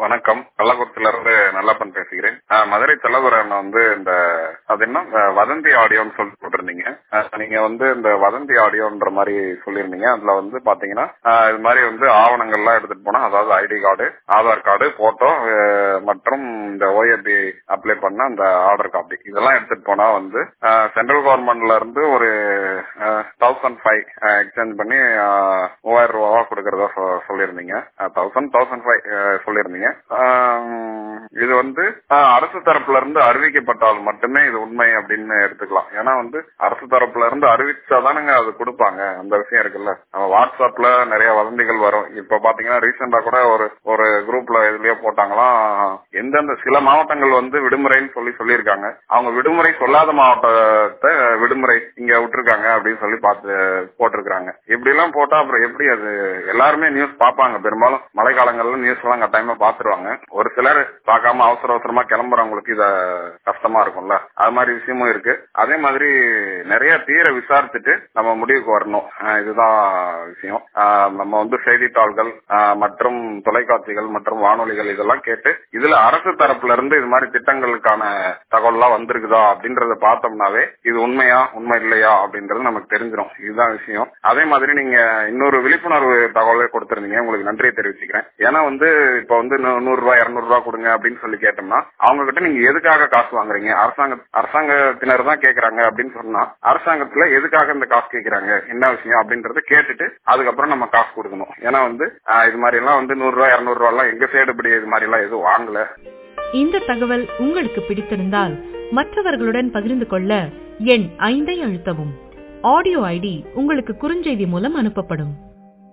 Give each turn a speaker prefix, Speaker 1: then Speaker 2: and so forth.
Speaker 1: வணக்கம் கள்ளக்குறிச்சியில இருந்து நல்லப்பன் பேசுகிறேன் ஆஹ் மதுரை தலைவரன் வந்து இந்த அது என்ன அஹ் வதந்தி ஆடியோன்னு சொல்லி போட்டிருந்தீங்க ஆஹ் நீங்க வந்து இந்த வதந்தி ஆடியோன்ற மாதிரி சொல்லியிருந்தீங்க அதுல வந்து பாத்தீங்கன்னா ஆஹ் இது மாதிரி வந்து ஆவணங்கள்லாம் எடுத்துட்டு போனா அதாவது ID card Aadhaar card photo மற்றும் இந்த ஓஏபி அப்ளை பண்ண அந்த ஆர்டர் காப்பி இதெல்லாம் எடுத்துட்டு போனா வந்து சென்ட்ரல் கவர்மெண்ட்ல இருந்து ஒரு தௌசண்ட் ஃபைவ் எக்ஸ்சேஞ்ச் பண்ணி ஆஹ் மூவாயிரம் ரூபாவா கொடுக்கறதா சொ- சொல்லியிருந்தீங்க தௌசண்ட் தௌசண்ட் ஃபைவ் சொல்லியிருந்தீங்க ஆஹ் இது வந்து ஆஹ் அரசு தரப்புல இருந்து அறிவிக்கப்பட்டால் மட்டுமே இது உண்மை அப்படின்னு எடுத்துக்கலாம் ஏன்னா வந்து அரசு தரப்புல இருந்து அறிவிச்சாதானுங்க அது கொடுப்பாங்க அந்த விஷயம் இருக்குல்ல நம்ம வாட்ஸ்அப்ல நிறைய வதந்திகள் வரும் இப்ப பாத்தீங்கன்னா ரீசெண்டா கூட ஒரு ஒரு குரூப்ல இதுலயே போட்டாங்களாம் எந்தெந்த சில மாவட்டங்கள் வந்து விடுமுறைன்னு சொல்லி சொல்லியிருக்காங்க அவங்க விடுமுறை சொல்லாத மாவட்டத்தை விடுமுறை இங்க விட்டுருக்காங்க அப்படின்னு சொல்லி பார்த்து போட்டிருக்காங்க இப்படி எல்லாம் போட்டா அப்புறம் எப்படி அது எல்லாருமே நியூஸ் பார்ப்பாங்க பெரும்பாலும் மழை காலங்கள்ல நியூஸ் எல்லாம் கட்டாயமா பாத்துருவாங்க ஒரு சிலர் பார்க்காம அவசர அவசரமா கிளம்புறவங்களுக்கு இத கஷ்டமா இருக்கும்ல அது மாதிரி விஷயமும் இருக்கு அதே மாதிரி நிறைய தீர விசாரிச்சுட்டு நம்ம முடிவுக்கு வரணும் ஆஹ் இதுதான் விஷயம் ஆஹ் நம்ம வந்து செய்தித்தாள்கள் ஆஹ் மற்றும் தொலைக்காட்சிகள் மற்றும் வானொலிகள் இதெல்லாம் கேட்டு இதுல அரசு தரப்புல இருந்து இது மாதிரி திட்டங்களுக்கான தகவல்லாம் வந்திருக்குதா அப்படின்றத பார்த்தோம்னாவே இது உண்மையா உண்மை இல்லையா அப்படின்றது நமக்கு தெரிஞ்சிடும் இதுதான் விஷயம் அதே மாதிரி நீங்க இன்னொரு விழிப்புணர்வு தகவலை கொடுத்திருந்தீங்க உங்களுக்கு நன்றியை தெரிவிச்சுக்கிறேன் ஏன்னா வந்து இப்ப வந்து நூ- நூறு ரூபாய் இருநூறு ரூபாய் கொடுங்க அப்படின்னு சொல்லி கேட்டோம்னா அவங்க கிட்ட நீங்க எதுக்காக காசு வாங்குறீங்க அரசாங்க அரசாங்கத்தினர் தான் கேக்குறாங்க அப்படின்னு சொன்னா அரசாங்கத்துல எதுக்காக இந்த காசு கேக்குறாங்க என்ன விஷயம் அப்படின்றத கேட்டுட்டு அதுக்கப்புறம் நம்ம காசு கொடுக்கணும் ஏன்னா வந்து ஆஹ், இது மாதிரி எல்லாம் வந்து நூறு ரூபாய் இருநூறு ரூபாய் எல்லாம் எங்க சைடு இப்படி இது மாதிரி எல்லாம் எதுவும் வாங்கல
Speaker 2: இந்த தகவல் உங்களுக்கு பிடித்திருந்தால் மற்றவர்களுடன் பகிர்ந்து கொள்ள எண் ஐந்தை அழுத்தவும் ஆடியோ ஐடி உங்களுக்கு குறுஞ்செய்தி மூலம் அனுப்பப்படும்